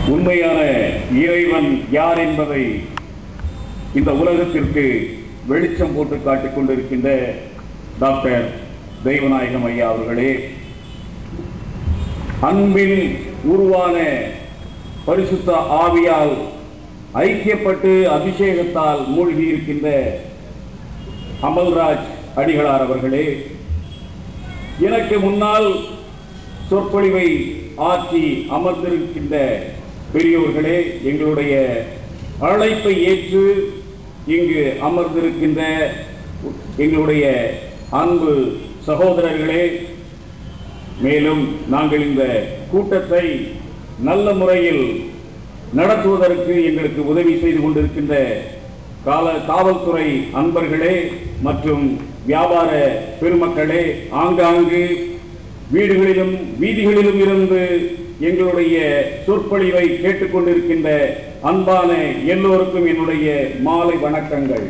உண்மையான இறைவன் யார் என்பதை இந்த உலகத்திற்கு வெளிச்சம் போட்டு காட்டிக் கொண்டிருக்கின்ற டாக்டர் தெய்வநாயகம் ஐயா அவர்களே அன்பில் உருவான பரிசுத்த ஆவியால் ஐக்கியப்பட்டு அபிஷேகத்தால் மூழ்கி இருக்கின்ற அமல்ராஜ் அடிகளார் அவர்களே எனக்கு முன்னால் சொற்பொழிவை ஆற்றி அமர்ந்திருக்கின்ற பெரியோர்களே எங்களுடைய அழைப்பை ஏற்று இங்கு அமர்ந்திருக்கின்ற எங்களுடைய அன்பு சகோதரர்களே மேலும் நாங்கள் இந்த கூட்டத்தை நல்ல முறையில் நடத்துவதற்கு எங்களுக்கு உதவி செய்து கொண்டிருக்கின்ற கால காவல்துறை அன்பர்களே மற்றும் வியாபார பெருமக்களே ஆங்காங்கு வீடுகளிலும் வீதிகளிலும் இருந்து எங்களுடைய சொற்பொழிவை கேட்டுக்கொண்டிருக்கின்ற அன்பான எல்லோருக்கும் என்னுடைய மாலை வணக்கங்கள்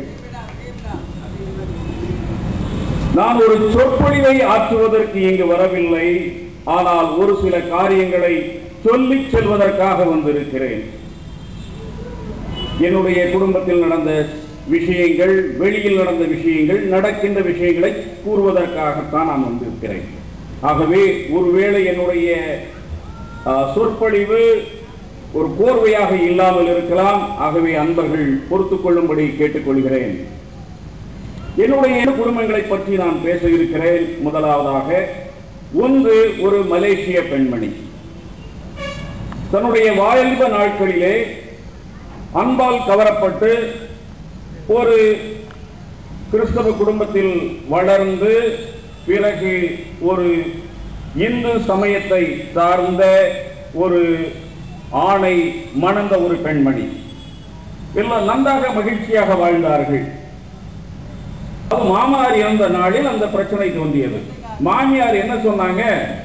நான் ஒரு சொற்பொழிவை ஆற்றுவதற்கு இங்கு வரவில்லை ஆனால் ஒரு சில காரியங்களை சொல்லிச் செல்வதற்காக வந்திருக்கிறேன் என்னுடைய குடும்பத்தில் நடந்த விஷயங்கள் வெளியில் நடந்த விஷயங்கள் நடக்கின்ற விஷயங்களை கூறுவதற்காகத்தான் நான் வந்திருக்கிறேன் ஆகவே ஒருவேளை என்னுடைய ஆ, சொற்பொழிவு ஒரு கோர்வையாக இல்லாமல் இருக்கலாம் ஆகவே அன்பர்கள் பொறுத்துக் கொள்ளும்படி கேட்டுக்கொள்கிறேன் என்னுடைய இரு குடும்பங்களை பற்றி நான் பேச இருக்கிறேன் முதலாவதாக ஒன்று ஒரு மலேசிய பெண்மணி தன்னுடைய வாலிப நாட்களிலே அன்பால் கவரப்பட்டு ஒரு கிறிஸ்தவ குடும்பத்தில் வளர்ந்து பிறகு ஒரு இந்து சமயத்தை சார்ந்த ஒரு ஆணை மணந்த ஒரு பெண்மணி எல்லாம் நன்றாக மகிழ்ச்சியாக வாழ்ந்தார்கள் அது மாமனார் இறந்த நாளில் அந்த பிரச்சனை தோன்றியது மாமியார் என்ன சொன்னாங்க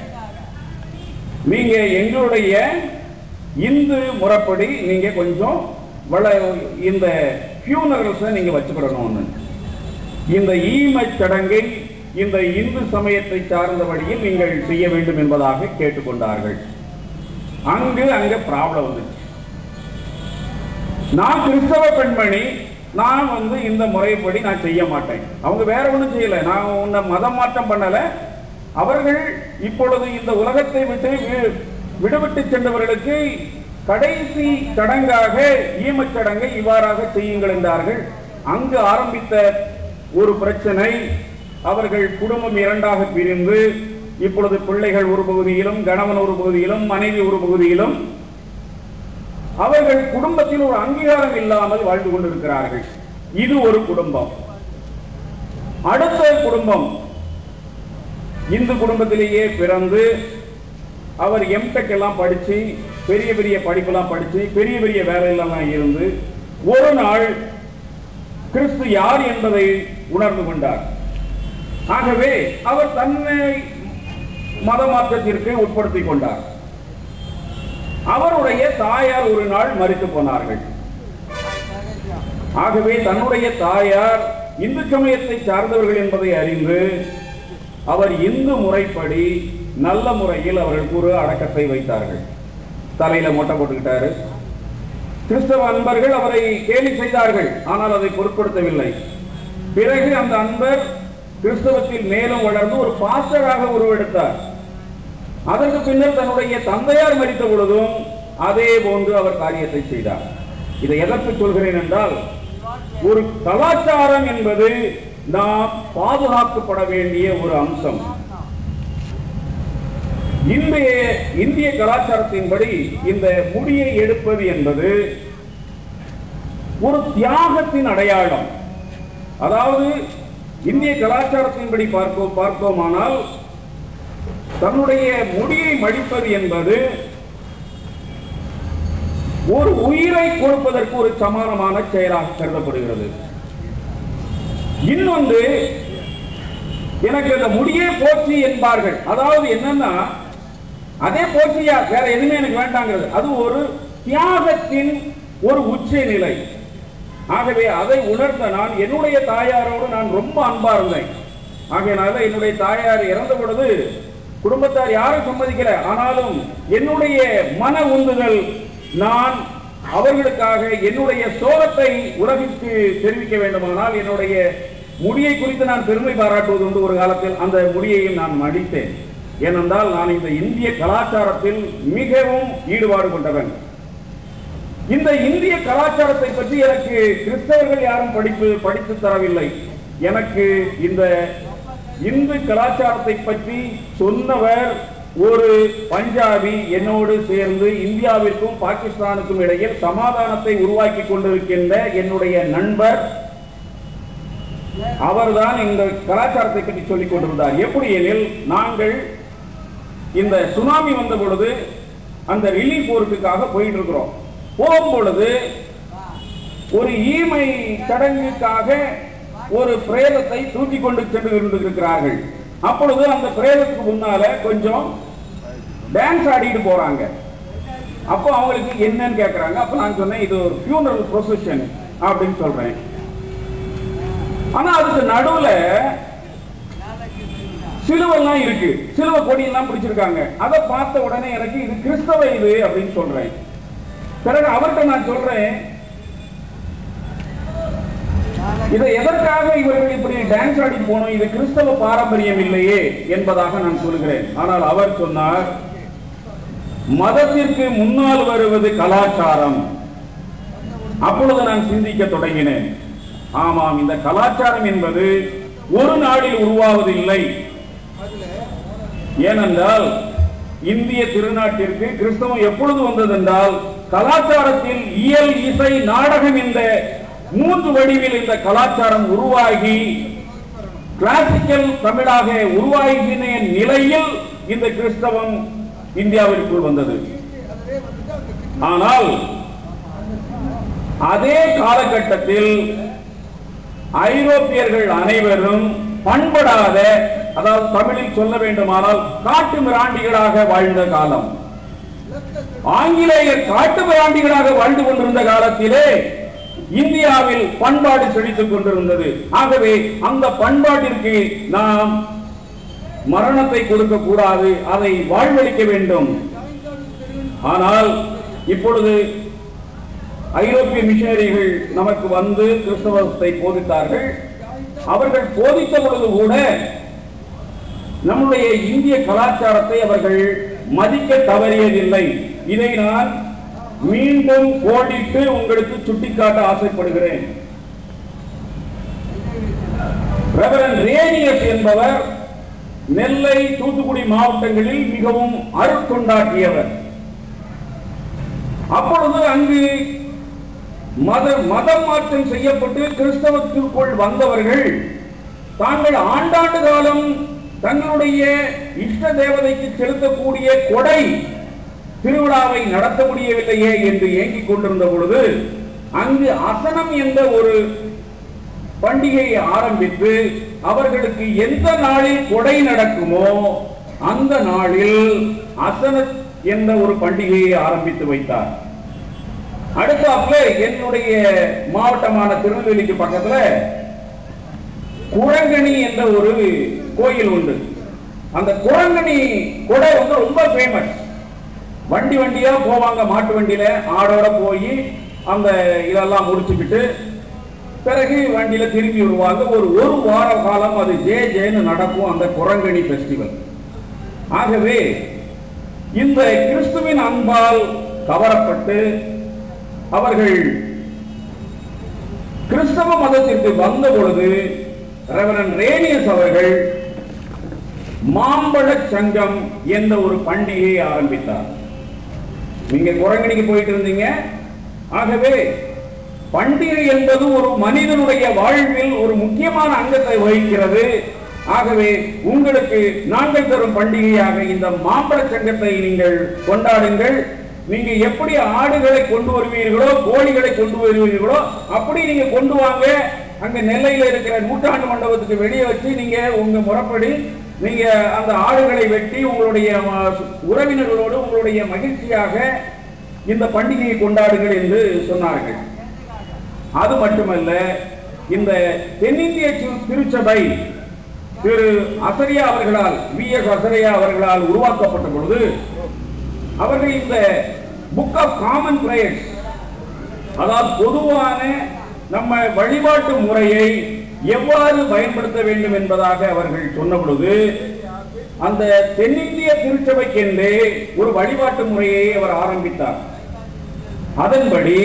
நீங்க எங்களுடைய இந்து முறைப்படி நீங்க கொஞ்சம் வள இந்த ஃபியூனரல்ஸை நீங்க வச்சுக்கிடணும்னு இந்த ஈமச் சடங்கை இந்த இந்து சமயத்தை சார்ந்த வழியில் நீங்கள் செய்ய வேண்டும் என்பதாக கேட்டுக்கொண்டார்கள் அங்கு அங்க ப்ராப்ளம் வந்துச்சு நான் கிறிஸ்தவ பெண்மணி நான் வந்து இந்த முறைப்படி நான் செய்ய மாட்டேன் அவங்க வேற ஒண்ணும் செய்யல நான் உன்னை மதம் மாற்றம் பண்ணல அவர்கள் இப்பொழுது இந்த உலகத்தை விட்டு வி- விடுவிட்டு சென்றவர்களுக்கு கடைசி சடங்காக ஈமச் சடங்கை இவ்வாறாக செய்யுங்கள் என்றார்கள் அங்கு ஆரம்பித்த ஒரு பிரச்சனை அவர்கள் குடும்பம் இரண்டாக பிரிந்து இப்பொழுது பிள்ளைகள் ஒரு பகுதியிலும் கணவன் ஒரு பகுதியிலும் மனைவி ஒரு பகுதியிலும் அவர்கள் குடும்பத்தில் ஒரு அங்கீகாரம் இல்லாமல் வாழ்ந்து கொண்டிருக்கிறார்கள் இது ஒரு குடும்பம் அடுத்த குடும்பம் இந்து குடும்பத்திலேயே பிறந்து அவர் எம்டெக் எல்லாம் படிச்சு பெரிய பெரிய படிப்பெல்லாம் படிச்சு பெரிய பெரிய வேலையிலெல்லாம் இருந்து ஒரு நாள் கிறிஸ்து யார் என்பதை உணர்ந்து கொண்டார் ஆகவே அவர் தன்னை மத மாற்றத்திற்கு உட்படுத்திக் கொண்டார் அவருடைய தாயார் ஒரு நாள் மறித்து போனார்கள் ஆகவே தன்னுடைய தாயார் இந்து சமயத்தை சார்ந்தவர்கள் என்பதை அறிந்து அவர் இந்து முறைப்படி நல்ல முறையில் அவர்களுக்கு ஒரு அடக்கத்தை வைத்தார்கள் தலையில மொட்டை போட்டுக்கிட்டாரு கிறிஸ்தவ அன்பர்கள் அவரை கேலி செய்தார்கள் ஆனால் அதை பொருட்படுத்தவில்லை பிறகு அந்த அன்பர் கிறிஸ்தவத்தில் மேலும் வளர்ந்து ஒரு பாஸ்டராக உருவெடுத்தார் அதற்கு பின்னர் தன்னுடைய தந்தையார் மறித்த பொழுதும் அதே போன்று அவர் காரியத்தை செய்தார் இதை எதற்கு சொல்கிறேன் என்றால் ஒரு கலாச்சாரம் என்பது நாம் பாதுகாக்கப்பட வேண்டிய ஒரு அம்சம் இந்திய இந்திய கலாச்சாரத்தின்படி இந்த முடியை எடுப்பது என்பது ஒரு தியாகத்தின் அடையாளம் அதாவது இந்திய கலாச்சாரத்தின்படி பார்ப்போம் பார்த்தோமானால் தன்னுடைய முடியை மடிப்பது என்பது ஒரு உயிரை கொடுப்பதற்கு ஒரு சமானமான செயலாக கருதப்படுகிறது இன்னொன்று எனக்கு இந்த முடியே போச்சு என்பார்கள் அதாவது என்னன்னா அதே போச்சியா வேற எதுவுமே எனக்கு வேண்டாங்கிறது அது ஒரு தியாகத்தின் ஒரு உச்ச நிலை ஆகவே அதை உணர்ந்த நான் என்னுடைய தாயாரோடு நான் ரொம்ப அன்பா இருந்தேன் ஆகையினால என்னுடைய தாயார் இறந்த பொழுது குடும்பத்தார் யாரும் சம்மதிக்கல ஆனாலும் என்னுடைய மன உந்துதல் நான் அவர்களுக்காக என்னுடைய சோகத்தை உலகிற்கு தெரிவிக்க வேண்டுமானால் என்னுடைய முடியை குறித்து நான் பெருமை பாராட்டுவது உண்டு ஒரு காலத்தில் அந்த முடியையும் நான் மடித்தேன் ஏனென்றால் நான் இந்த இந்திய கலாச்சாரத்தில் மிகவும் ஈடுபாடு கொண்டவன் இந்த இந்திய கலாச்சாரத்தை பற்றி எனக்கு கிறிஸ்தவர்கள் யாரும் படிப்பு படித்து தரவில்லை எனக்கு இந்த இந்து கலாச்சாரத்தை பற்றி சொன்னவர் ஒரு பஞ்சாபி என்னோடு சேர்ந்து இந்தியாவிற்கும் பாகிஸ்தானுக்கும் இடையில் சமாதானத்தை உருவாக்கி கொண்டிருக்கின்ற என்னுடைய நண்பர் அவர்தான் இந்த கலாச்சாரத்தை பற்றி சொல்லிக் கொண்டிருந்தார் எப்படி எனில் நாங்கள் இந்த சுனாமி வந்த பொழுது அந்த ரிலீஃப் ஒர்க்குக்காக போயிட்டு இருக்கிறோம் போகும் பொழுது ஒரு ஈமை சடங்குக்காக ஒரு பிரேதத்தை தூக்கி கொண்டு சென்று கொண்டிருக்கிறார்கள் அப்பொழுது அந்த பிரேதத்துக்கு முன்னால கொஞ்சம் டான்ஸ் ஆடிட்டு போறாங்க அப்போ அவங்களுக்கு என்னன்னு கேட்கறாங்க அப்ப நான் சொன்னேன் இது ஒரு funeral procession அப்படின்னு சொல்றேன் ஆனா அதுக்கு நடுவுல சிலுவெல்லாம் இருக்கு சிலுவை கொடியெல்லாம் பிடிச்சிருக்காங்க அதை பார்த்த உடனே எனக்கு இது கிறிஸ்தவ இது அப்படின்னு சொல்றேன் பிறகு அவர்கிட்ட நான் சொல்றேன் இதை எதற்காக இவர்கள் இப்படி டான்ஸ் ஆடி போனோம் இது கிறிஸ்தவ பாரம்பரியம் இல்லையே என்பதாக நான் சொல்கிறேன் ஆனால் அவர் சொன்னார் மதத்திற்கு முன்னால் வருவது கலாச்சாரம் அப்பொழுது நான் சிந்திக்க தொடங்கினேன் ஆமாம் இந்த கலாச்சாரம் என்பது ஒரு நாளில் உருவாவதில்லை ஏனென்றால் இந்திய திருநாட்டிற்கு கிறிஸ்தவம் எப்பொழுது வந்ததென்றால் கலாச்சாரத்தில் இயல் இசை நாடகம் இந்த மூன்று வடிவில் இந்த கலாச்சாரம் உருவாகி கிளாசிக்கல் தமிழாக உருவாகின நிலையில் இந்த கிறிஸ்தவம் இந்தியாவிற்குள் வந்தது ஆனால் அதே காலகட்டத்தில் ஐரோப்பியர்கள் அனைவரும் பண்படாத அதாவது தமிழில் சொல்ல வேண்டுமானால் காட்டு மிராண்டிகளாக வாழ்ந்த காலம் ஆங்கிலேயர் காட்டு மிராண்டிகளாக வாழ்ந்து கொண்டிருந்த காலத்திலே இந்தியாவில் பண்பாடு செழித்துக் கொண்டிருந்தது ஆகவே அந்த பண்பாட்டிற்கு நாம் மரணத்தை கொடுக்க கூடாது அதை வாழ்வழிக்க வேண்டும் ஆனால் இப்பொழுது ஐரோப்பிய மிஷனரிகள் நமக்கு வந்து கிறிஸ்தவத்தை போதித்தார்கள் அவர்கள் போதித்த பொழுது கூட நம்முடைய இந்திய கலாச்சாரத்தை அவர்கள் மதிக்க தவறியதில்லை இதை நான் மீண்டும் கோடிட்டு உங்களுக்கு சுட்டிக்காட்ட ஆசைப்படுகிறேன் ரெவரன் ரேனியஸ் என்பவர் நெல்லை தூத்துக்குடி மாவட்டங்களில் மிகவும் அருட்கொண்டாட்டியவர் அப்பொழுது அங்கு மத மதம் மாற்றம் செய்யப்பட்டு கிறிஸ்தவத்திற்குள் வந்தவர்கள் தாங்கள் ஆண்டாண்டு காலம் தங்களுடைய இஷ்ட தேவதைக்கு செலுத்தக்கூடிய கொடை திருவிழாவை நடத்த முடியவில்லையே என்று ஏங்கிக் கொண்டிருந்த பொழுது அங்கு அசனம் என்ற ஒரு பண்டிகையை ஆரம்பித்து அவர்களுக்கு எந்த நாளில் கொடை நடக்குமோ அந்த நாளில் அசன என்ற ஒரு பண்டிகையை ஆரம்பித்து வைத்தார் அடுத்தாப்புல என்னுடைய மாவட்டமான திருநெல்வேலிக்கு பக்கத்துல குரங்கணி என்ற ஒரு கோயில் உண்டு அந்த குரங்கணி கொடை வந்து ரொம்ப ஃபேமஸ் வண்டி வண்டியா போவாங்க மாட்டு வண்டியில ஆடோட போய் அந்த இதெல்லாம் முடிச்சுக்கிட்டு பிறகு வண்டியில திரும்பி வருவாங்க ஒரு ஒரு வார காலம் அது ஜே ஜேன்னு நடக்கும் அந்த குரங்கணி ஃபெஸ்டிவல் ஆகவே இந்த கிறிஸ்துவின் அன்பால் கவரப்பட்டு அவர்கள் கிறிஸ்தவ மதத்திற்கு வந்த பொழுது ரெவரன் ரேனியஸ் அவர்கள் மாம்பழ சங்கம் என்ற ஒரு பண்டிகையை ஆரம்பித்தார் நீங்க குரங்கணிக்கு போயிட்டு இருந்தீங்க ஆகவே பண்டிகை என்பது ஒரு மனிதனுடைய வாழ்வில் ஒரு முக்கியமான அங்கத்தை வகிக்கிறது ஆகவே உங்களுக்கு நாங்கள் தரும் பண்டிகையாக இந்த மாம்பழ சங்கத்தை நீங்கள் கொண்டாடுங்கள் நீங்க எப்படி ஆடுகளை கொண்டு வருவீர்களோ கோழிகளை கொண்டு வருவீர்களோ அப்படி நீங்க கொண்டு வாங்க அங்க நெல்லையில இருக்கிற நூற்றாண்டு மண்டபத்துக்கு வெளியே வச்சு நீங்க உங்க முறைப்படி நீங்க அந்த ஆடுகளை வெட்டி உங்களுடைய அஹ், உறவினர்களோடு உங்களுடைய மகிழ்ச்சியாக இந்த பண்டிகையை கொண்டாடுங்கள் என்று சொன்னார்கள் அது மட்டுமல்ல இந்த தென்னிந்திய தி- திருச்சபை திரு அசரியா அவர்களால் வி எஸ் அசரியா அவர்களால் உருவாக்கப்பட்ட பொழுது அவர்கள் இந்த புக் ஆஃப் காமன் பிரேயர்ஸ் அதாவது பொதுவான நம்ம வழிபாட்டு முறையை எவ்வாறு பயன்படுத்த வேண்டும் என்பதாக அவர்கள் சொன்ன பொழுது அந்த தென்னிந்திய திருச்சபைக்கென்றே ஒரு வழிபாட்டு முறையை அவர் ஆரம்பித்தார் அதன்படி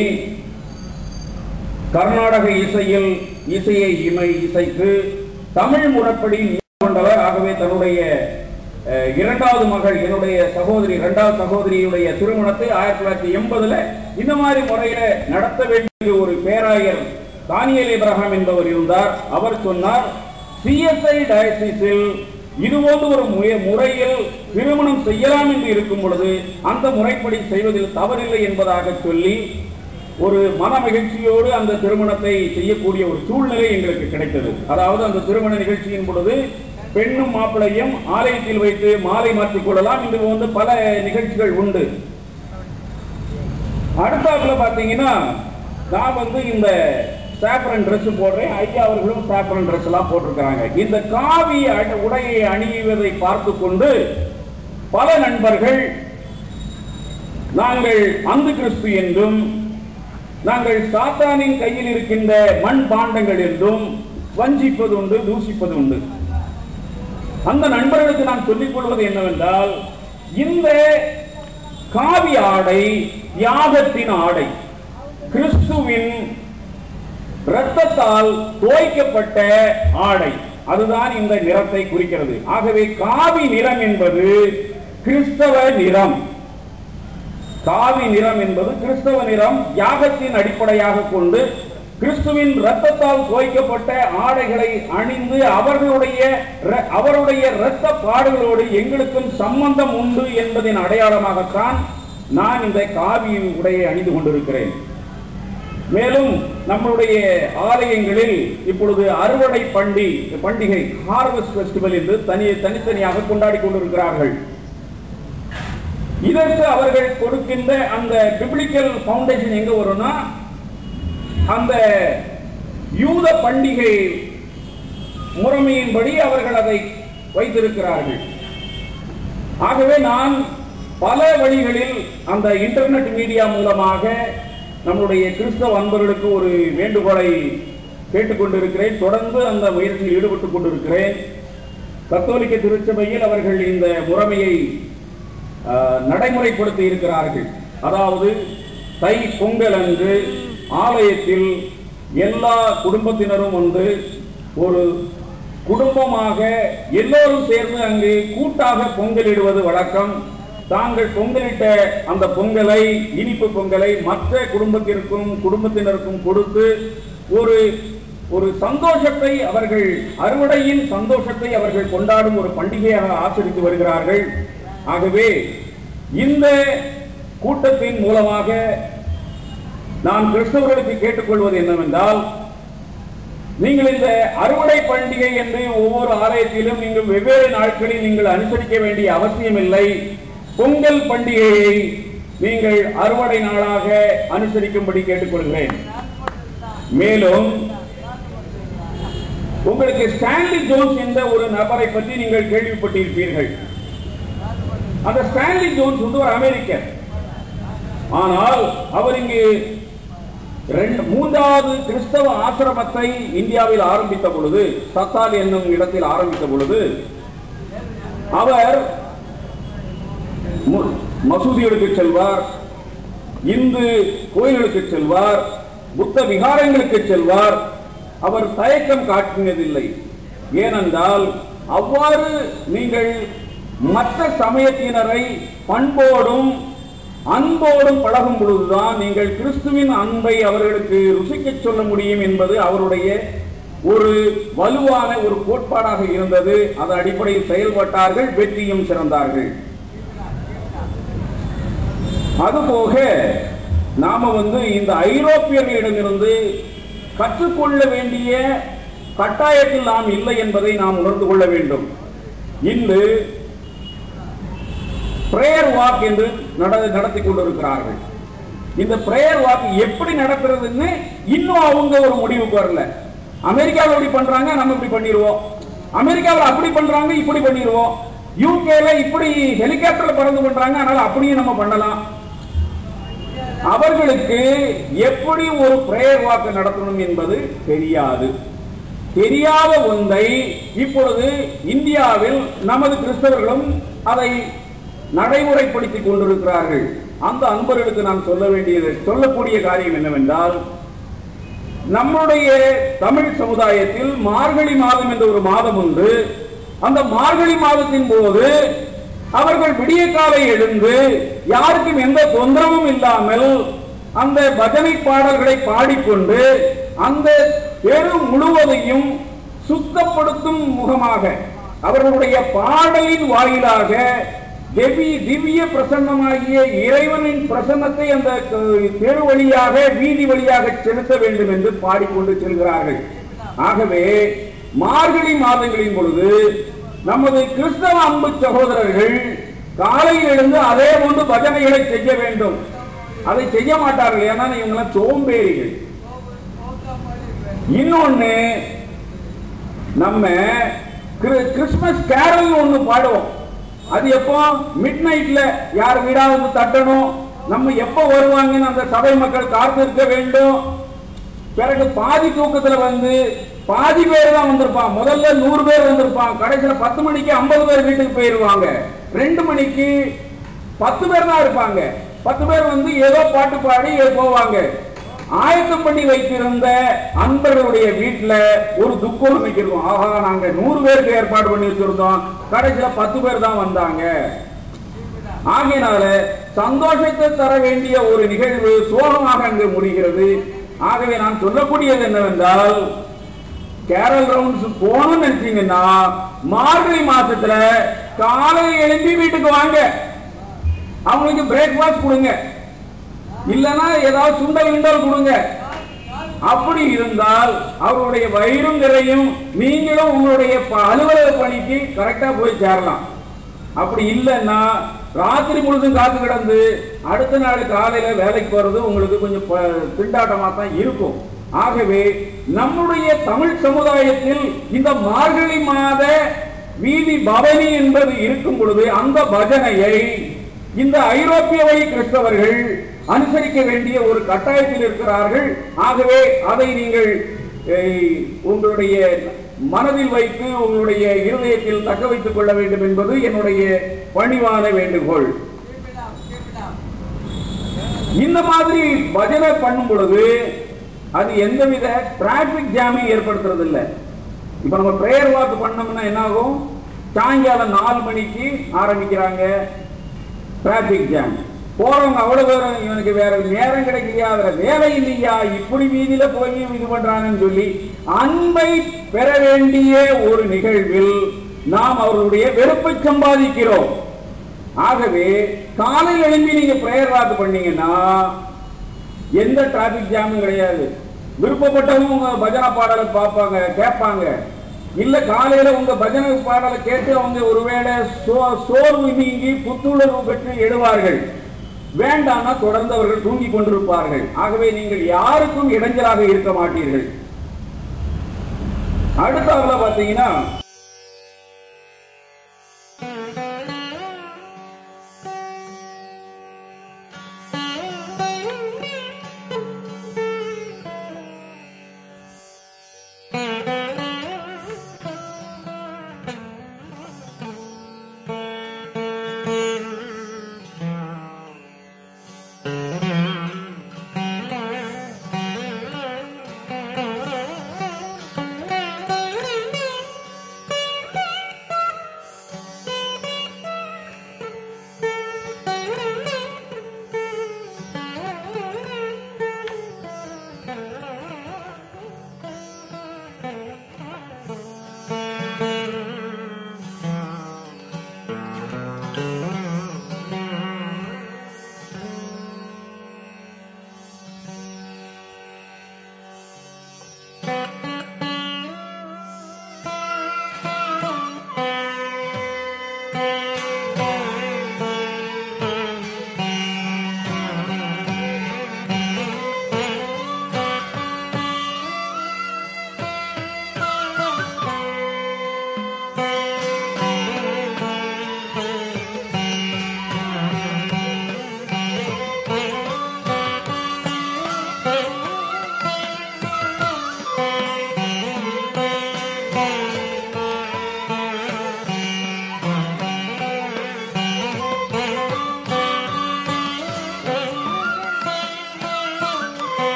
கர்நாடக இசையில் இசையை இமை இசைக்கு தமிழ் முறைப்படி கொண்டவர் ஆகவே தன்னுடைய அஹ், இரண்டாவது மகள் என்னுடைய சகோதரி இரண்டாவது சகோதரியுடைய திருமணத்தை ஆயிரத்தி தொள்ளாயிரத்தி எண்பதுல இந்த மாதிரி முறையில நடத்த வேண்டிய ஒரு பேராயர் தானியல் இப்ரஹாம் என்பவர் இருந்தார் அவர் சொன்னார் சிஎஸ்ஐ டயசிஸில் இது போன்ற ஒரு முய- முறையில் திருமணம் செய்யலாம் என்று இருக்கும் பொழுது அந்த முறைப்படி செய்வதில் தவறில்லை என்பதாக சொல்லி ஒரு மன மகிழ்ச்சியோடு அந்த திருமணத்தை செய்யக்கூடிய ஒரு சூழ்நிலை எங்களுக்கு கிடைத்தது அதாவது அந்த திருமண நிகழ்ச்சியின் பொழுது பெண்ணும் மாப்பிளையும் ஆலயத்தில் வைத்து மாலை மாற்றிக் கொள்ளலாம் இது வந்து பல நிகழ்ச்சிகள் உண்டு அடுத்தாப்புல பாத்தீங்கன்னா நான் வந்து இந்த சாப்ரன் Dress போடுறேன் ஐயா அவர்களும் சாப்ரன் Dress எல்லாம் போட்டிருக்கிறாங்க இந்த காவி அட- உடையை அணிவதை பார்த்து கொண்டு பல நண்பர்கள் நாங்கள் அந்து கிறிஸ்து என்றும் நாங்கள் சாத்தானின் கையில் இருக்கின்ற மண் பாண்டங்கள் என்றும் வஞ்சிப்பது உண்டு தூசிப்பது உண்டு அந்த நண்பர்களுக்கு நான் சொல்லிக் கொள்வது என்னவென்றால் இந்த காவி ஆடை தியாகத்தின் ஆடை கிறிஸ்துவின் இரத்தத்தால் தோய்க்கப்பட்ட ஆடை அதுதான் இந்த நிறத்தை குறிக்கிறது ஆகவே காவி நிறம் என்பது கிறிஸ்தவ நிறம் காவி நிறம் என்பது கிறிஸ்தவ நிறம் யாகத்தின் அடிப்படையாக கொண்டு கிறிஸ்துவின் இரத்தத்தால் தோய்க்கப்பட்ட ஆடைகளை அணிந்து அவர்களுடைய ர- அவருடைய இரத்த பாடுகளோடு எங்களுக்கும் சம்பந்தம் உண்டு என்பதின் அடையாளமாகத்தான் நான் இந்த காவி உடையை அணிந்து கொண்டிருக்கிறேன் மேலும் நம்முடைய ஆலயங்களில் இப்பொழுது அறுவடை பண்டி பண்டிகை ஹார்வெஸ்ட் ஃபெஸ்டிவல் என்று தனி தனித்தனியாக கொண்டாடி கொண்டிருக்கிறார்கள் இதற்கு அவர்கள் கொடுக்கின்ற அந்த பிப்ளிக்கல் ஃபவுண்டேஷன் எங்க வரும்னா அந்த யூத பண்டிகை முறைமையின்படி அவர்கள் அதை வைத்திருக்கிறார்கள் ஆகவே நான் பல வழிகளில் அந்த இன்டர்நெட் மீடியா மூலமாக நம்முடைய கிறிஸ்தவ அன்பர்களுக்கு ஒரு வேண்டுகோளை கேட்டுக்கொண்டிருக்கிறேன் தொடர்ந்து அந்த முயற்சியில் ஈடுபட்டுக் கொண்டிருக்கிறேன் கத்தோலிக்க திருச்சபையில் அவர்கள் இந்த முறைமையை ஆஹ், நடைமுறைப்படுத்தி இருக்கிறார்கள் அதாவது தை பொங்கல் அன்று ஆலயத்தில் எல்லா குடும்பத்தினரும் வந்து ஒரு குடும்பமாக எல்லோரும் சேர்ந்து அங்கு கூட்டாக பொங்கலிடுவது வழக்கம் தாங்கள் பொங்கலிட்ட அந்த பொங்கலை இனிப்பு பொங்கலை மற்ற குடும்பத்திற்கும் குடும்பத்தினருக்கும் கொடுத்து ஒரு ஒரு சந்தோஷத்தை அவர்கள் அறுவடையின் சந்தோஷத்தை அவர்கள் கொண்டாடும் ஒரு பண்டிகையாக ஆச்சரித்து வருகிறார்கள் ஆகவே இந்த கூட்டத்தின் மூலமாக நான் கிறிஸ்தவர்களுக்கு கேட்டுக்கொள்வது என்னவென்றால் நீங்கள் இந்த அறுவடை பண்டிகை என்று ஒவ்வொரு ஆலயத்திலும் நீங்கள் வெவ்வேறு நாட்களில் நீங்கள் அனுசரிக்க வேண்டிய அவசியமில்லை பொங்கல் பண்டிகையை நீங்கள் அறுவடை நாளாக அனுசரிக்கும்படி கேட்டுக்கொள்கிறேன் மேலும் உங்களுக்கு ஸ்டான்லி ஜோன்ஸ் என்ற ஒரு நபரை பற்றி நீங்கள் கேள்விப்பட்டிருப்பீர்கள் அந்த ஸ்டான்லி ஜோன்ஸ் வந்து ஒரு அமெரிக்கர் ஆனால் அவர் இங்கு ரெண்டு மூன்றாவது கிறிஸ்தவ ஆசிரமத்தை இந்தியாவில் ஆரம்பித்த பொழுது சத்தால் என்னும் இடத்தில் ஆரம்பித்த பொழுது அவர் மு- மசூதிகளுக்கு செல்வார் இந்து கோயில்களுக்கு செல்வார் புத்த விகாரங்களுக்கு செல்வார் அவர் தயக்கம் காட்டினதில்லை ஏனென்றால் அவ்வாறு நீங்கள் மற்ற சமயத்தினரை பண்போடும் அன்போடும் பழகும் பொழுதுதான் நீங்கள் கிறிஸ்துவின் அன்பை அவர்களுக்கு ருசிக்கச் சொல்ல முடியும் என்பது அவருடைய ஒரு வலுவான ஒரு கோட்பாடாக இருந்தது அதன் அடிப்படையில் செயல்பட்டார்கள் வெற்றியும் சிறந்தார்கள் அதுபோக நாம வந்து இந்த ஐரோப்பியர்களிடமிருந்து கற்றுக்கொள்ள வேண்டிய கட்டாயத்தில் நாம் இல்லை என்பதை நாம் உணர்ந்து கொள்ள வேண்டும் இன்று பிரேயர் வாக் என்று நட- நடத்தி கொண்டிருக்கிறார்கள் இந்த பிரேயர் வாக் எப்படி நடக்கிறதுன்னு இன்னும் அவங்க ஒரு முடிவுக்கு வரல அமெரிக்காவில் இப்படி பண்றாங்க நம்ம இப்படி பண்ணிடுவோம் அமெரிக்காவில் அப்படி பண்றாங்க இப்படி பண்ணிடுவோம் யூகேல இப்படி ஹெலிகாப்டர்ல பறந்து பண்றாங்க அதனால அப்படியும் நம்ம பண்ணலாம் அவர்களுக்கு எப்படி ஒரு பிரேயர் வாக்கு நடத்தணும் என்பது தெரியாது தெரியாத ஒன்றை இப்பொழுது இந்தியாவில் நமது கிறிஸ்தவர்களும் அதை நடைமுறைப்படுத்திக் கொண்டிருக்கிறார்கள் அந்த அன்பர்களுக்கு நான் சொல்ல வேண்டியது சொல்லக்கூடிய காரியம் என்னவென்றால் நம்முடைய தமிழ் சமுதாயத்தில் மார்கழி மாதம் என்ற ஒரு மாதம் உண்டு அந்த மார்கழி மாதத்தின் போது அவர்கள் விடிய காலை எழுந்து யாருக்கும் எந்த தொந்தரவும் இல்லாமல் அந்த பஜனை பாடல்களை பாடிக்கொண்டு அந்த தெரு முழுவதையும் சுத்தப்படுத்தும் முகமாக அவர்களுடைய பாடலின் வாயிலாக தெவி திவ்ய பிரசன்னமாகிய இறைவனின் பிரசன்னத்தை அந்த க- தெரு வழியாக வீதி வழியாக செலுத்த வேண்டும் என்று பாடிக்கொண்டு செல்கிறார்கள் ஆகவே மார்கழி மாதங்களின் பொழுது நமது கிறிஸ்தவ அன்பு சகோதரர்கள் காலையில் எழுந்து அதே போன்று பஜனைகளை செய்ய வேண்டும் அதை செய்ய மாட்டார்கள் ஏன்னா இவங்கெல்லாம் சோம்பேறிகள் இன்னொன்னு நம்ம கிரி- கிறிஸ்மஸ் கேரல் ஒண்ணு பாடுவோம் அது எப்போ மிட் நைட்ல யார் வீடாவது தட்டணும் நம்ம எப்ப வருவாங்கன்னு அந்த சபை மக்கள் காத்திருக்க வேண்டும் பிறகு பாதி தூக்கத்துல வந்து பாதி பேர் தான் வந்திருப்பான் முதல்ல நூறு பேர் வந்திருப்பான் கடைசியில பத்து மணிக்கு ஐம்பது பேர் வீட்டுக்கு போயிருவாங்க ரெண்டு மணிக்கு பத்து பேர் தான் இருப்பாங்க பத்து பேர் வந்து ஏதோ பாட்டு பாடி போவாங்க ஆயத்தம் பண்ணி வைத்திருந்த அன்பர்களுடைய வீட்டுல ஒரு துக்கம் நிக்கிறோம் ஆஹா நாங்க நூறு பேருக்கு ஏற்பாடு பண்ணி வச்சிருந்தோம் கடைசியில பத்து பேர் தான் வந்தாங்க ஆகையினால சந்தோஷத்தை தர வேண்டிய ஒரு நிகழ்வு சோகமாக அங்கு முடிகிறது ஆகவே நான் சொல்லக்கூடியது என்னவென்றால் கேரல் ரவுண்ட்ஸ் போகணும்னு நினைச்சீங்கன்னா மார்கழி மாசத்துல காலை எழுப்பி வீட்டுக்கு வாங்க அவங்களுக்கு பிரேக்ஃபாஸ்ட் கொடுங்க இல்லனா ஏதாவது சுண்டல் கிண்டல் கொடுங்க அப்படி இருந்தால் அவருடைய வயிறும் நிறையும் நீங்களும் உங்களுடைய ப- அலுவலக பணிக்கு கரெக்டா போய் சேரலாம் அப்படி இல்லைன்னா ராத்திரி முழுதும் காத்து கிடந்து அடுத்த நாள் காலையில வேலைக்கு போறது உங்களுக்கு கொஞ்சம் ப- திண்டாட்டமா தான் இருக்கும் ஆகவே நம்முடைய தமிழ் சமுதாயத்தில் இந்த மார்கழி மாத வீதி பவனி என்பது இருக்கும் பொழுது அந்த பஜனையை இந்த ஐரோப்பிய வழி கிறிஸ்தவர்கள் அனுசரிக்க வேண்டிய ஒரு கட்டாயத்தில் இருக்கிறார்கள் ஆகவே அதை நீங்கள் ஏய், உங்களுடைய மனதில் வைத்து உங்களுடைய இருதயத்தில் தக்க வைத்துக் கொள்ள வேண்டும் என்பது என்னுடைய பணிவான வேண்டுகோள் இந்த மாதிரி பஜனை பண்ணும் பொழுது அது எந்தவித டிராபிக் ஜாமையும் ஏற்படுத்துறது இல்ல இப்ப நம்ம பிரேயர் வாக்கு பண்ணோம்னா என்ன ஆகும் சாயங்காலம் நாலு மணிக்கு ஆரம்பிக்கிறாங்க டிராபிக் ஜாம் போறவங்க அவ்வளவு பேரும் இவனுக்கு வேற நேரம் கிடைக்கலையா வேற வேலை இல்லையா இப்படி வீதியில போய் இது பண்றாங்கன்னு சொல்லி அன்பை பெற வேண்டிய ஒரு நிகழ்வில் நாம் அவர்களுடைய வெறுப்பை சம்பாதிக்கிறோம் ஆகவே காலை எழும்பி நீங்க பிரேயர் வாக்கு பண்ணீங்கன்னா எந்த டிராபிக் ஜாமும் கிடையாது விருப்பப்பட்டவங்க உங்க பஜனை பாடலை பார்ப்பாங்க கேட்பாங்க இல்ல காலையில உங்க பஜனை பாடலை கேட்டு அவங்க ஒருவேளை சோ- சோர்வு நீங்கி புத்துணர்வு பெற்று எழுவார்கள் வேண்டாம்னா தொடர்ந்து அவர்கள் தூங்கிக் கொண்டிருப்பார்கள் ஆகவே நீங்கள் யாருக்கும் இடைஞ்சலாக இருக்க மாட்டீர்கள் அடுத்தவங்கள பாத்தீங்கன்னா